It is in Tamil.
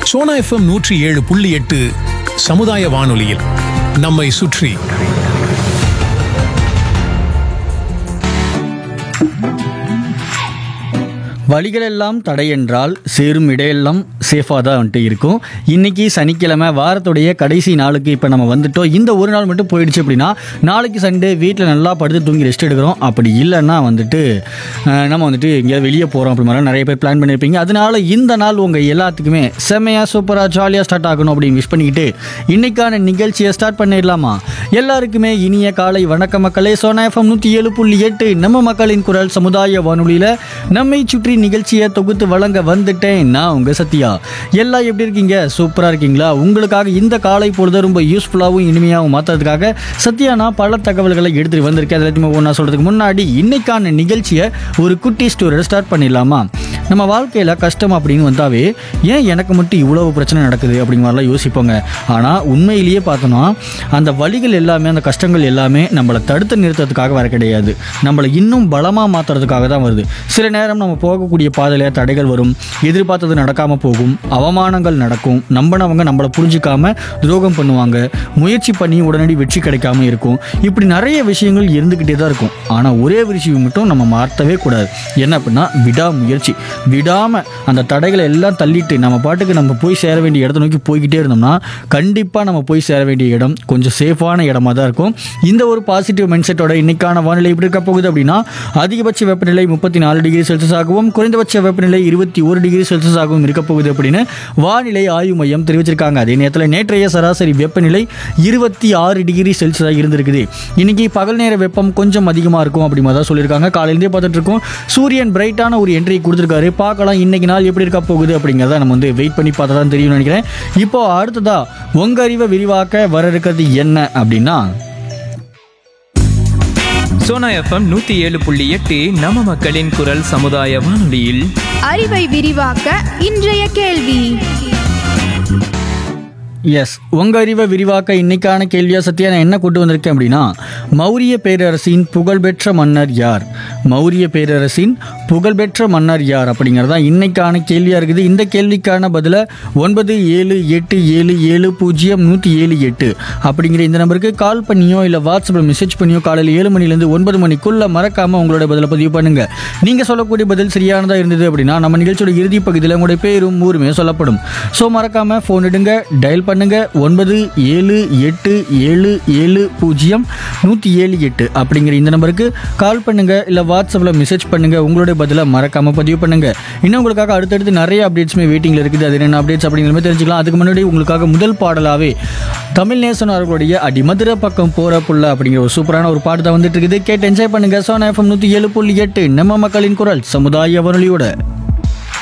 சோனா எஃப்எம் நூற்றி ஏழு புள்ளி எட்டு சமுதாய வானொலியில் நம்மை சுற்றி வழிகளெல்லாம் தடை என்றால் சேரும் இடையெல்லாம் சேஃபாக தான் வந்துட்டு இருக்கும் இன்னைக்கு சனிக்கிழமை வாரத்துடைய கடைசி நாளுக்கு இப்போ நம்ம வந்துட்டோம் இந்த ஒரு நாள் மட்டும் போயிடுச்சு அப்படின்னா நாளைக்கு சண்டே வீட்டில் நல்லா படுத்து தூங்கி ரெஸ்ட் எடுக்கிறோம் அப்படி இல்லைன்னா வந்துட்டு அஹ், நம்ம வந்துட்டு எங்கேயாவது வெளியே போகிறோம் அப்படி மாதிரி நிறைய பேர் பிளான் பண்ணியிருப்பீங்க அதனால இந்த நாள் உங்கள் எல்லாத்துக்குமே செம்மையாக சூப்பராக ஜாலியாக ஸ்டார்ட் ஆகணும் அப்படின்னு விஷ் பண்ணிக்கிட்டு இன்னைக்கான நிகழ்ச்சியை ஸ்டார்ட் பண்ணிடலாமா எல்லாருக்குமே இனிய காலை வணக்க மக்களே சோனா எஃப்எம் நூற்றி ஏழு புள்ளி எட்டு நம்ம மக்களின் குரல் சமுதாய வானொலியில் நம்மை சுற்றி நிகழ்ச்சியை தொகுத்து வழங்க வந்துட்டேன் நான் உங்கள் சத்யா எல்லாம் எப்படி இருக்கீங்க சூப்பராக இருக்கீங்களா உங்களுக்காக இந்த காலை பொழுது ரொம்ப யூஸ்ஃபுல்லாகவும் இனிமையாகவும் மாற்றுறதுக்காக சத்யா நான் பல தகவல்களை எடுத்துகிட்டு வந்திருக்கேன் எல்லாத்தையுமே ஒன்றா சொல்கிறதுக்கு முன்னாடி இன்னைக்கான நிகழ்ச்சியை ஒரு குட்டி ஸ்டோரியோட ஸ்டார்ட் பண்ணிடலாமா நம்ம வாழ்க்கையில் கஷ்டம் அப்படின்னு வந்தாவே ஏன் எனக்கு மட்டும் இவ்வளவு பிரச்சனை நடக்குது அப்படிங்கிற மாதிரிலாம் யோசிப்போங்க ஆனால் உண்மையிலேயே பார்த்தோன்னா அந்த வழிகள் எல்லாமே அந்த கஷ்டங்கள் எல்லாமே நம்மளை தடுத்து நிறுத்துறதுக்காக வர கிடையாது நம்மளை இன்னும் பலமாக மாற்றுறதுக்காக தான் வருது சில நேரம் நம்ம போகக்கூடிய பாதையில் தடைகள் வரும் எதிர்பார்த்தது நடக்காமல் போகும் அவமானங்கள் நடக்கும் நம்பினவங்க நம்மளை புரிஞ்சிக்காம துரோகம் பண்ணுவாங்க முயற்சி பண்ணி உடனடி வெற்றி கிடைக்காம இருக்கும் இப்படி நிறைய விஷயங்கள் இருந்துக்கிட்டே தான் இருக்கும் ஆனால் ஒரே ஒரு விஷயம் மட்டும் நம்ம மாற்றவே கூடாது என்ன அப்படின்னா விடாமுயற்சி விடாமல் அந்த தடைகளை எல்லாம் தள்ளிட்டு நம்ம பாட்டுக்கு நம்ம போய் சேர வேண்டிய இடத்த நோக்கி போய்கிட்டே இருந்தோம்னா கண்டிப்பாக நம்ம போய் சேர வேண்டிய இடம் கொஞ்சம் சேஃபான இடமா தான் இருக்கும் இந்த ஒரு பாசிட்டிவ் மைண்ட் செட்டோட இன்னைக்கான வானிலை எப்படி இருக்க போகுது அப்படின்னா அதிகபட்ச வெப்பநிலை முப்பத்தி நாலு டிகிரி செல்சியஸ் ஆகவும் குறைந்தபட்ச வெப்பநிலை இருபத்தி ஒரு டிகிரி செல்சியஸ் ஆகவும் இருக்க போகுது அப்படின்னு வானிலை ஆய்வு மையம் தெரிவிச்சிருக்காங்க அதே நேரத்தில் நேற்றைய சராசரி வெப்பநிலை இருபத்தி ஆறு டிகிரி செல்சியஸாக இருந்திருக்குது இன்னைக்கு பகல் நேர வெப்பம் கொஞ்சம் அதிகமாக இருக்கும் அப்படி மாதிரி தான் சொல்லியிருக்காங்க காலையிலேருந்தே பார்த்துட்டு இருக்கோம் சூரியன் பிரைட்டான ஒரு என்ட்ரி கொடுத்துருக்காரு பார்க்கலாம் இன்னைக்கு நாள் எப்படி இருக்க போகுது அப்படிங்கிறத நம்ம வந்து வெயிட் பண்ணி பார்த்தா தான் தெரியும்னு நினைக்கிறேன் இப்போ அடுத்ததா உங்க அறிவை விரிவாக்க வர இருக்கிறது என்ன அப்படின்னா சோனா எஃப்எம் நூத்தி ஏழு புள்ளி எட்டு நம்ம மக்களின் குரல் சமுதாய வானொலியில் அறிவை விரிவாக்க இன்றைய கேள்வி எஸ் உங்க அறிவை விரிவாக்க இன்னைக்கான கேள்வியா சத்யா நான் என்ன கொண்டு வந்திருக்கேன் அப்படின்னா மௌரிய பேரரசின் புகழ்பெற்ற மன்னர் யார் மௌரிய பேரரசின் புகழ்பெற்ற மன்னர் யார் அப்படிங்கிறது தான் இன்னைக்கான கேள்வியா இருக்குது இந்த கேள்விக்கான பதில ஒன்பது ஏழு எட்டு ஏழு ஏழு பூஜ்ஜியம் நூற்றி ஏழு எட்டு அப்படிங்கிற இந்த நம்பருக்கு கால் பண்ணியோ இல்லை வாட்ஸ்அப்பில் மெசேஜ் பண்ணியோ காலையில் ஏழு மணிலேருந்து ஒன்பது மணிக்குள்ள மறக்காம உங்களோட பதிலை பதிவு பண்ணுங்க நீங்க சொல்லக்கூடிய பதில் சரியானதா இருந்தது அப்படின்னா நம்ம நிகழ்ச்சியோட இறுதி பகுதியில் உங்களுடைய பேரும் ஊருமே சொல்லப்படும் ஸோ மறக்காம ஃபோன் எடுங்க டயல் பண்ணுங்க ஒன்பது ஏழு எட்டு ஏழு ஏழு பூஜ்ஜியம் நூற்றி ஏழு எட்டு அப்படிங்கிற இந்த நம்பருக்கு கால் பண்ணுங்க இல்லை வாட்ஸ்அப்பில் மெசேஜ் பண்ணுங்க உங்களுடைய பதிலை மறக்காம பதிவு பண்ணுங்க இன்னும் உங்களுக்காக அடுத்தடுத்து நிறைய அப்டேட்ஸுமே வெயிட்டிங்கில் இருக்குது அது என்னென்ன அப்டேட்ஸ் அப்படிங்கிற மாதிரி தெரிஞ்சுக்கலாம் அதுக்கு முன்னாடி உங்களுக்காக முதல் பாடலாவே தமிழ் நேசன் அவர்களுடைய அடிமதுரை பக்கம் போற புள்ள அப்படிங்கிற ஒரு சூப்பரான ஒரு பாட்டு தான் வந்துட்டு இருக்குது கேட்டு என்ஜாய் பண்ணுங்க சோனா எஃப்எம் நூற்றி ஏழு புள்ளி எட்டு நம்ம மக்களின் குரல் சமுதாய வானொலியோட